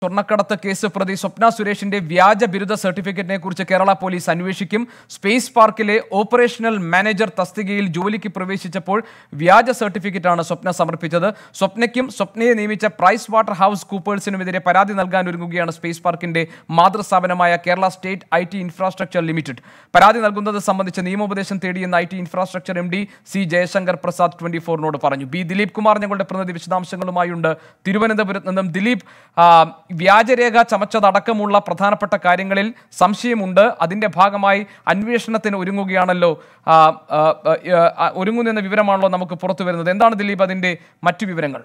സ്വർണ്ണക്കടത്ത് കേസ് പ്രതി സ്വപ്ന സുരേഷിന്റെ വ്യാജ ബിരുദ സർട്ടിഫിക്കറ്റിനെ കുറിച്ച് കേരള പോലീസ് അന്വേഷിക്കും സ്പേസ് പാർക്കിലെ ഓപ്പറേഷണൽ മാനേജർ തസ്തികയിൽ ജോലിക്ക് പ്രവേശിച്ചപ്പോൾ വ്യാജ സർട്ടിഫിക്കറ്റാണ് സ്വപ്ന സമർപ്പിച്ചത് സ്വപ്നയ്ക്കും സ്വപ്നയെ നിയമിച്ച പ്രൈസ് വാട്ടർ ഹൗസ് കൂപ്പേഴ്സിനുമെതിരെ പരാതി നൽകാൻ ഒരുങ്ങുകയാണ് സ്പേസ് പാർക്കിന്റെ മാതൃസ്ഥാപനമായ Kerala state I T infrastructure limited പരാതി നൽകുന്നത് സംബന്ധിച്ച് നിയമോപദേശം തേടിയെന്ന് I T infrastructure M D C Jayashankar Prasad twenty ഫോറിനോട് പറഞ്ഞു ബി ദിലീപ് കുമാർ ഞങ്ങളുടെ പ്രതിനിധി വിശദാംശങ്ങളുമായുണ്ട് തിരുവനന്തപുരത്ത് നിന്നും ദിലീപ് ആ, വ്യാജരേഖ ചമച്ചതടക്കമുള്ള പ്രധാനപ്പെട്ട കാര്യങ്ങളിൽ സംശയമുണ്ട് അതിന്റെ ഭാഗമായി അന്വേഷണത്തിന് ഒരുങ്ങുകയാണല്ലോ ആ, ആ, ആ, ഒരുങ്ങുന്നെന്ന വിവരമാണല്ലോ നമുക്ക് പുറത്തു വരുന്നത് എന്താണ് ദിലീപ് അതിന്റെ മറ്റു വിവരങ്ങൾ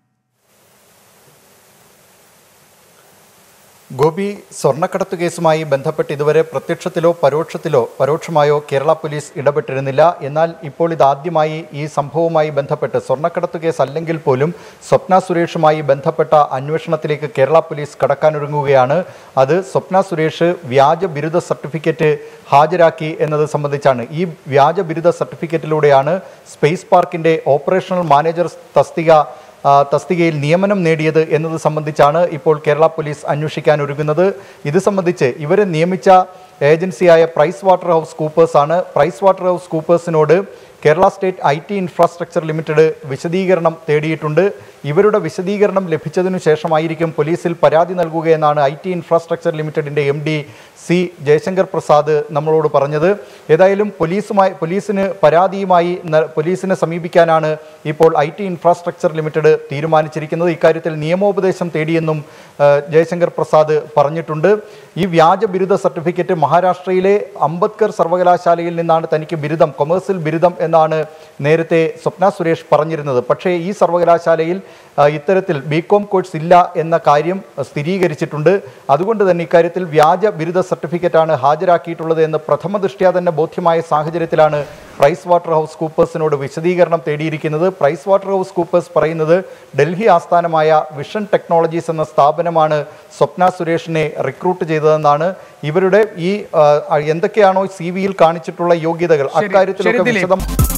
ഗോപി സ്വർണ്ണക്കടത്ത് കേസുമായി ബന്ധപ്പെട്ട് ഇതുവരെ പ്രത്യക്ഷത്തിലോ പരോക്ഷത്തിലോ പരോക്ഷമായോ കേരള പോലീസ് ഇടപെട്ടിരുന്നില്ല എന്നാൽ ഇപ്പോൾ ഇതാദ്യമായി ഈ സംഭവവുമായി ബന്ധപ്പെട്ട് സ്വർണ്ണക്കടത്ത് കേസ് അല്ലെങ്കിൽ പോലും സ്വപ്ന സുരേഷുമായി ബന്ധപ്പെട്ട അന്വേഷണത്തിലേക്ക് കേരള പോലീസ് കടക്കാനൊരുങ്ങുകയാണ് അത് സ്വപ്ന സുരേഷ് വ്യാജ ബിരുദ സർട്ടിഫിക്കറ്റ് ഹാജരാക്കി എന്നത് സംബന്ധിച്ചാണ് ഈ വ്യാജ ബിരുദ സർട്ടിഫിക്കറ്റിലൂടെയാണ് സ്പേസ് പാർക്കിൻ്റെ ഓപ്പറേഷണൽ മാനേജർ തസ്തിക ആ, തസ്തികയിൽ നിയമനം നേടിയത് എന്നത് സംബന്ധിച്ചാണ് ഇപ്പോൾ കേരള പോലീസ് അന്വേഷിക്കാൻ ഒരുങ്ങുന്നത് ഇത് സംബന്ധിച്ച് ഇവരെ നിയമിച്ച ഏജൻസിയായ പ്രൈസ് വാട്ടർ ഹൗസ് കൂപ്പേഴ്സ് ആണ് പ്രൈസ് വാട്ടർ ഹൗസ് കൂപ്പേഴ്സിനോട് Kerala state I T infrastructure limited വിശദീകരണം തേടിയിട്ടുണ്ട് ഇവരുടെ വിശദീകരണം ലഭിച്ചതിനു ശേഷമായിരിക്കും പോലീസിൽ പരാതി നൽകുകയെന്നാണ് ഐ ടി ഇൻഫ്രാസ്ട്രക്ചർ ലിമിറ്റഡിൻ്റെ M D C Jayashankar Prasad നമ്മളോട് പറഞ്ഞത് ഏതായാലും പോലീസുമായി പോലീസിന് പരാതിയുമായി ന- പോലീസിനെ സമീപിക്കാനാണ് ഇപ്പോൾ ഐ ടി ഇൻഫ്രാസ്ട്രക്ചർ ലിമിറ്റഡ് തീരുമാനിച്ചിരിക്കുന്നത് ഇക്കാര്യത്തിൽ നിയമോപദേശം തേടിയെന്നും ആ, ജയശങ്കർ പ്രസാദ് പറഞ്ഞിട്ടുണ്ട് ഈ വ്യാജ ബിരുദ സർട്ടിഫിക്കറ്റ് മഹാരാഷ്ട്രയിലെ അംബേദ്കർ സർവകലാശാലയിൽ നിന്നാണ് തനിക്ക് ബിരുദം കൊമേഴ്സ്യൽ ബിരുദം എന്നാണ് നേരത്തെ സ്വപ്ന സുരേഷ് പറഞ്ഞിരുന്നത് പക്ഷേ ഈ സർവകലാശാലയിൽ ആ, ഇത്തരത്തിൽ ബി കോം കോഴ്സ് ഇല്ല എന്ന കാര്യം സ്ഥിരീകരിച്ചിട്ടുണ്ട് അതുകൊണ്ട് തന്നെ ഇക്കാര്യത്തിൽ വ്യാജ ബിരുദ സർട്ടിഫിക്കറ്റാണ് ഹാജരാക്കിയിട്ടുള്ളത് എന്ന് പ്രഥമ ദൃഷ്ട്യാ തന്നെ ബോധ്യമായ സാഹചര്യത്തിലാണ് പ്രൈസ് വാട്ടർ ഹൗസ് കൂപ്പേഴ്സിനോട് വിശദീകരണം തേടിയിരിക്കുന്നത് പ്രൈസ് വാട്ടർ ഹൗസ് കൂപ്പേഴ്സ് പറയുന്നത് ഡൽഹി ആസ്ഥാനമായ വിഷൻ ടെക്നോളജീസ് എന്ന സ്ഥാപനമാണ് സ്വപ്ന സുരേഷിനെ റിക്രൂട്ട് ചെയ്തതെന്നാണ് ഇവരുടെ ഈ ആ, എന്തൊക്കെയാണോ സി വിയിൽ കാണിച്ചിട്ടുള്ള യോഗ്യതകൾ ശരി, ശരി അക്കാര്യത്തിലൊക്കെ ദിലീപ്. വിശദം